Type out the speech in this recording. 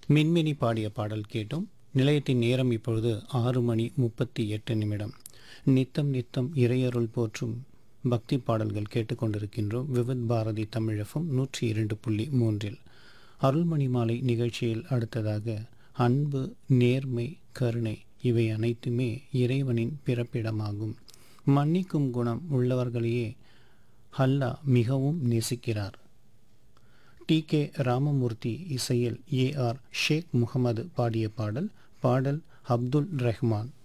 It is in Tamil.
மின்மினி பாடிய பாடல் கேட்டோம் நிலையத்தின் நேரம் இப்பொழுது ஆறு மணி முப்பத்தி எட்டு நிமிடம் நித்தம் நித்தம் இறையருள் போற்றும் பக்தி பாடல்கள் கேட்டுக்கொண்டிருக்கின்றோம் விவித் பாரதி தமிழகம் நூற்றி இரண்டு புள்ளி மூன்றில் அருள்மணி மாலை நிகழ்ச்சியில் அடுத்ததாக அன்பு நேர்மை கருணை இவை அனைத்துமே இறைவனின் பிறப்பிடமாகும் மன்னிக்கும் குணம் உள்ளவர்களையே அல்லாஹ் மிகவும் நேசிக்கிறார் டி கே ராமமூர்த்தி இசையில் ஏ ஆர் ஷேக் முகமது பாடிய பாடல் பாடல் அப்துல் ரஹ்மான்